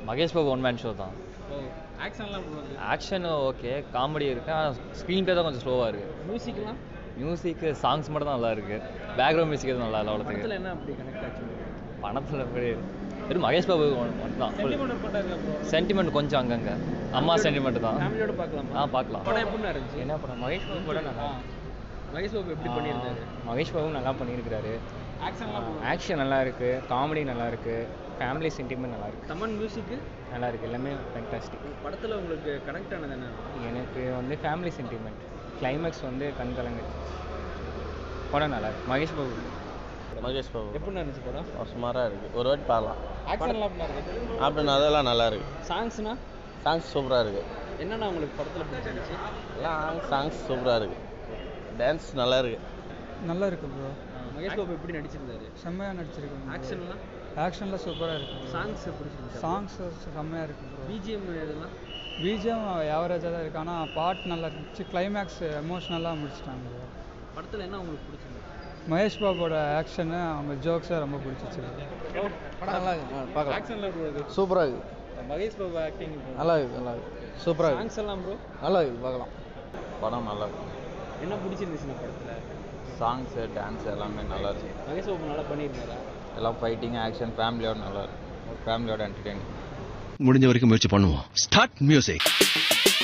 Mahesh Babu one man show தான் ஓ ஆக்ஷன்லாம் எப்படி வருது ஆக்ஷன் ஓகே காமெடி இருக்கு ஆனால் ஸ்க்ரீன் பே தான் கொஞ்சம் ஸ்லோவாக இருக்குது மியூசிக்லாம் மியூசிக்கு சாங்ஸ் மட்டும் தான் நல்லா இருக்கு பேக்ரவுண்ட் மியூசிக் எதுவும் நல்லா இல்லை அவ்வளோத்துக்கு படத்தில் என்ன அப்படி கனெக்ட் ஆச்சு பணத்தில் எப்படி வெறும் மகேஷ் பாபு மட்டும் தான் சென்டிமெண்ட் படம் இருக்கா ப்ரோ சென்டிமெண்ட் கொஞ்சம் அங்கங்க அம்மா சென்டிமெண்ட் தான் ஃபேமிலியோட பார்க்கலாமா ஆ பார்க்கலாம் படம் எப்படி இருந்துச்சு என்ன படம் மகேஷ் பாபு கூட நல்லா மகேஷ் பாபு எப்படி பண்ணியிருந்தாரு மகேஷ் பாபு நல்லா பண்ணியிருக்கிறாரு ஆக்ஷன்லாம் ஆக்ஷன் நல்லா இருக்கு காமெடி நல்லா இருக்கு ஃபேமிலி சென்டிமெண்ட் நல்லா இருக்கு தமன் மியூசிக்கு நல்லா இருக்கு எல்லாமே ஃபேண்டாஸ்டிக் படத்தில் உங்களுக்கு கனெக்ட் ஆனது என்ன எனக்கு வந்து ஃபேமிலி சென்டிமெண்ட் கிளைமேக்ஸ் வந்து கண் கலங்கு படம் நல்லா இருக்கு மகேஷ் பாபு மகேஷ் பாபு எப்படி இருந்துச்சு படம் சுமாராக இருக்குது ஒரு வாட்டி பாடலாம் ஆக்ஷன்லாம் எப்படி இருக்கு அப்படின்னு அதெல்லாம் நல்லா இருக்கு சாங்ஸ்னா சாங்ஸ் சூப்பராக இருக்கு என்னென்ன உங்களுக்கு படத்தில் பிடிச்சிருந்துச்சு எல்லாம் சாங்ஸ் சூப்பராக இருக்கு டான்ஸ் நல்லா இருக்கு நல்லா இருக்கு ப்ரோ மகேஷ் பாபு எப்படி நடிச்சிருந்தாரு செம்மையாக நடிச்சிருக்காங்க ஆக்ஷன்லாம் ஆக்ஷனில் சூப்பராக இருக்கு சாங்ஸ் பிடிச்சிருந்துச்சு சாங்ஸ் செம்மையாக இருக்கு ப்ரோ பிஜிஎம் இதெல்லாம் பிஜிஎம் ஆவரேஜாக தான் இருக்கு ஆனால் பாட் நல்லா இருந்துச்சு கிளைமேக்ஸ் எமோஷ்னலாக முடிச்சிட்டாங்க ப்ரோ படத்தில் என்ன உங்களுக்கு பிடிச்சிருந்துச்சு மகேஷ் பாபோட ஆக்ஷனு அவங்க ஜோக்ஸை ரொம்ப பிடிச்சிச்சு படம் நல்லா இருக்கு பார்க்கலாம் ஆக்ஷன்லாம் எப்படி இருக்கு சூப்பராக இருக்கு மகேஷ் பாபு ஆக்டிங் நல்லா இருக்கு நல்லா இருக்கு சூப்பராக சாங்ஸ் எல்லாம் ப்ரோ நல்லா இருக்கு பார்க்கலாம் படம் நல்லா இருக்கு என்ன பிடிச்சிருந்துச்சு இந்த படத்தில் சாங்ஸு டான்ஸ் எல்லாமே நல்லா இருக்கு மகேஷ் பாபு நல்லா பண்ணியிருந்தாரா எல்லாம் ஃபைட்டிங் ஆக்ஷன் ஃபேமிலியோட நல்லா இருக்கு ஃபேமிலியோட என்டர்டெயின் முடிஞ்ச வரைக்கும் முயற்சி பண்ணுவோம் ஸ்டார்ட் மியூசிக்